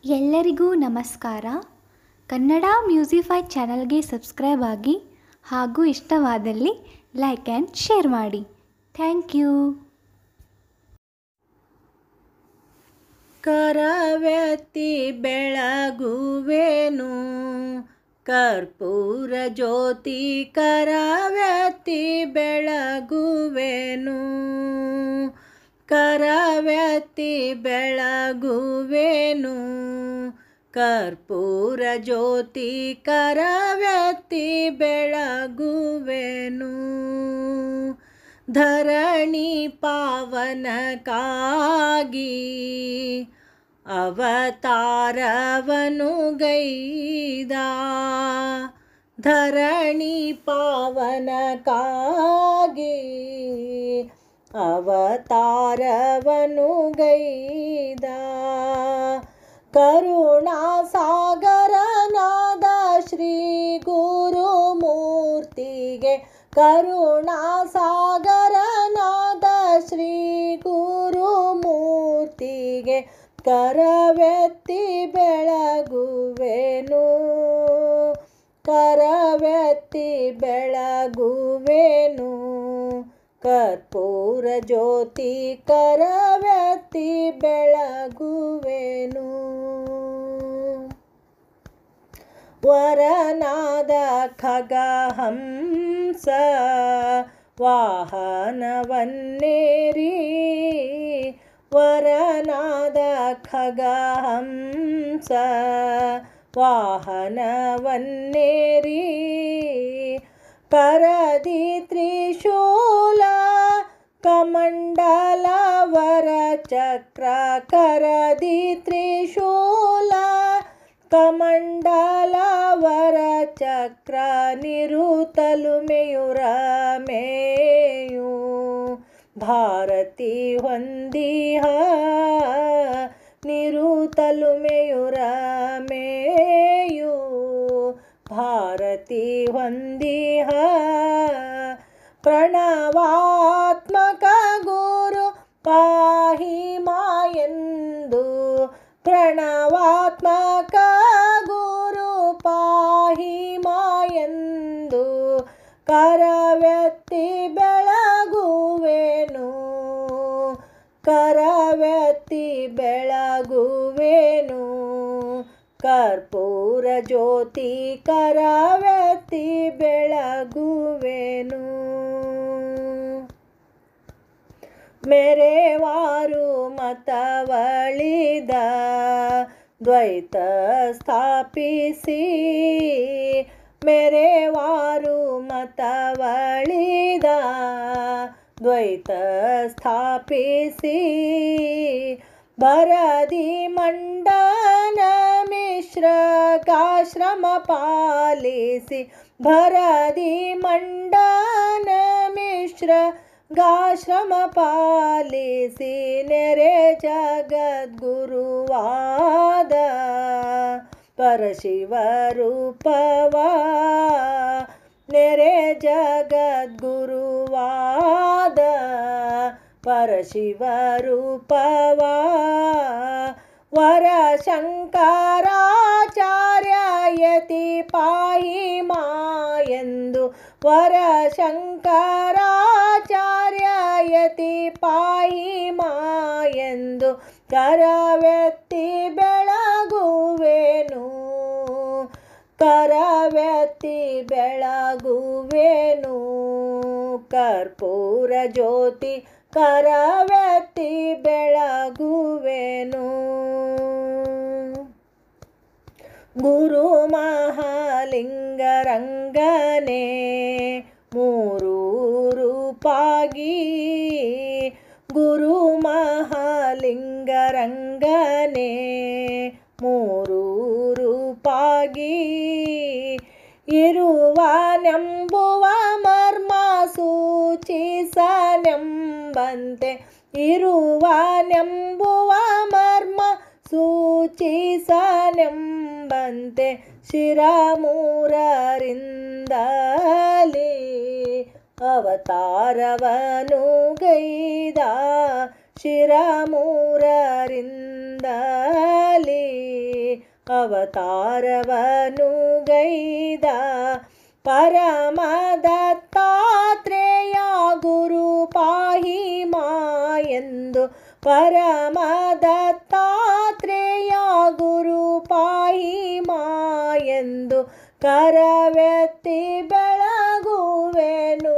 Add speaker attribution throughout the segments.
Speaker 1: ಎಲ್ಲರಿಗೂ ನಮಸ್ಕಾರ ಕನ್ನಡ ಮ್ಯೂಸಿಫೈ ಚಾನಲ್ಗೆ ಸಬ್ಸ್ಕ್ರೈಬ್ ಆಗಿ ಹಾಗೂ ಇಷ್ಟವಾದಲ್ಲಿ ಲೈಕ್ ಆ್ಯಂಡ್ ಶೇರ್ ಮಾಡಿ ಥ್ಯಾಂಕ್ ಯು
Speaker 2: ಕರವೆತ್ತಿ ಬೆಳಗುವೆನು ಕರ್ಪೂರ ಜ್ಯೋತಿ ಕರವೆತ್ತಿ ಬೆಳಗುವೆನು ಕರವೆತ್ತಿ ಬೆಳಗುವೆನು ಕರ್ಪೂರ ಜ್ಯೋತಿ ಕರವೆತ್ತಿ ಬೆಳಗುವೆನು ಧರಣಿ ಪಾವನಕ್ಕಾಗಿ ಅವತಾರವನು ಗೈದ ಧರಣಿ ಪಾವನಕ್ಕಾಗಿ ಅವತಾರವನು ಗೈದ ಕರುಣಾಸಾಗರನಾದ ಶ್ರೀ ಗುರುಮೂರ್ತಿಗೆ ಕರುಣಾಸಾಗರನಾದ ಶ್ರೀ ಗುರುಮೂರ್ತಿಗೆ ಕರವೆತ್ತಿ ಬೆಳಗುವೆನು ಕರವೆತ್ತಿ ಬೆಳಗುವೆನು ಕರ್ಪೂರ ಜ್ಯೋತಿ ಕರವೆತ್ತಿ ಬೆಳಗುವೆನು ವರನಾದ ಖಗಹಂಸ ವಾಹನವನ್ನೇರಿ ವರನಾದ ಖಗಹಂಸ ವಾಹನವನ್ನೇರಿ ಕರದಿ ತ್ರಿಶೂಲ ಕಮಂಡಲ ವರ ಚಕ್ರ ಕರದಿ ತ್ರಿಶೂಲ ಕಮಂಡಲ ವರ ಚಕ್ರ ನಿರುತಲು ಮೇಯುರ ಮೇಯು ಭಾರತಿ ಹೊಂದಿಹ ನಿರುತಲು ಮೇಯುರ ಮೇಯು ಭಾರತಿ ಹೊಂದಿಹ ಪ್ರಣವಾತ್ಮಕ ಗುರು ಪಾಹಿ ಮಾಯಂದು ಪ್ರಣವಾತ್ಮಕ ಗುರು ಪಾಹಿ ಮಾಯಂದು ಕರವೆತ್ತಿ ಬೆಳಗುವೆನು ಕರವೆತ್ತಿ ಬೆಳಗುವೆನು ಕರ್ಪೂರ ಜ್ಯೋತಿ ಕರವೆತ್ತಿ ಬೆಳಗುವೆನು ಮೆರೆವಾರು ಮತವಳಿದ ದ್ವೈತ ಸ್ಥಾಪಿಸಿ ಮೆರೆವಾರು ಮತವಳಿದ ದ್ವೈತ ಸ್ಥಾಪಿಸಿ ಬರದಿ ಮಂಡನ ಮಿಶ್ರ ಕಾಶ್ರಮ ಪಾಲಿಸಿ ಭರದಿ ಮಂಡನ ಮಿಶ್ರ ಗಾಶ್ರಮ ಪಾಲಿಸಿ ನೆರೆ ಜಗದ್ಗುರುವಾದ ಪರಶಿವ ರೂಪವ ನೆರೆ ಜಗದ್ಗುರುವಾದ ಪರಶಿವ ರೂಪವ ವರ ಶಂಕರಾಚಾರ್ಯಯತಿ ಪಾಹಿ ಮಾಯಂದು ವರ ಶಂಕರಾಚಾರ್ಯಯತಿ ಪಾಹಿ ಮಾಯಂದು ಕರವೆತ್ತಿ ಬೆಳಗುವೆನು ಕರವೆತ್ತಿ ಬೆಳಗುವೆನು ಕರ್ಪೂರ ಜ್ಯೋತಿ ಕರವೆತ್ತಿ ಬೆಳಗುವೆನು ಗುರು ಮಹಾಲಿಂಗರಂಗನೆ ಮೂರು ರೂಪಾಗಿ ಗುರು ಮಹಾಲಿಂಗರಂಗನೆ ಮೂರು ರೂಪಾಗಿ ಇರುವನೆಂಬುವ ಮರ್ಮ ಸೂಚಿಸನೆಂಬಂತೆ ಇರುವನೆಂಬುವ ಮರ್ಮ ಸೂಚಿಸನೆಂಬಂತೆ ಶಿರಮೂರರಿಂದಲೇ ಅವತಾರವನು ಗೈದ ಶಿರಮೂರರಿಂದಲೇ ಅವತಾರವನು ಗೈದ ಪರಮದತ್ತಾತ್ರೇಯ ಗುರು ಪಾಹಿ ಮಾ ಎಂದು ಪರಮದತ್ತಾತ್ರೇಯ ಗುರು ಪಾಹಿ ಮಾ ಎಂದು ಕರವೆತ್ತಿ ಬೆಳಗುವೆನು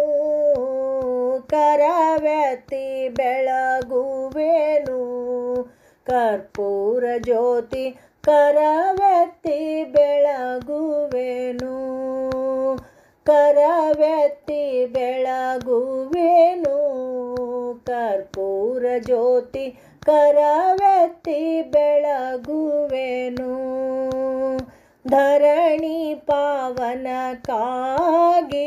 Speaker 2: ಕರವೆತ್ತಿ ಬೆಳಗುವೆನು ಕರ್ಪೂರ ಜ್ಯೋತಿ ಕರವೆತ್ತಿ ಬೆಳಗುವೆನು ಕರವೆತ್ತಿ ಬೆಳಗುವೆನು ಕರ್ಪೂರ ಜ್ಯೋತಿ ಕರವೆತ್ತಿ ಬೆಳಗುವೆನು ಧರಣಿ ಪಾವನಕ್ಕಾಗಿ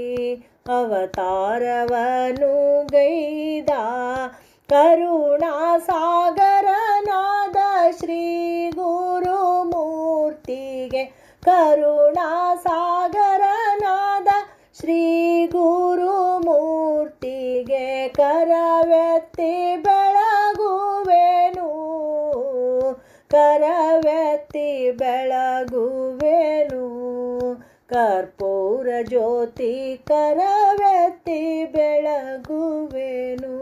Speaker 2: ಅವತಾರವನು ಗೈದ ಕರುಣಾ ಸಾಗರನಾದ ಶ್ರೀ ಗುರುಮೂರ್ತಿಗೆ ಕರುಣಾ ಸಾಗರನಾದ ಶ್ರೀ ಗುರುಮೂರ್ತಿಗೆ ಕರವೆತ್ತಿ ಬೆಳಗುವೆನು ಕರವೆತ್ತಿ ಬೆಳಗುವೆನು ಕರ್ಪೂರ ಜ್ಯೋತಿ ಕರವೆತ್ತಿ ಬೆಳಗುವೆನು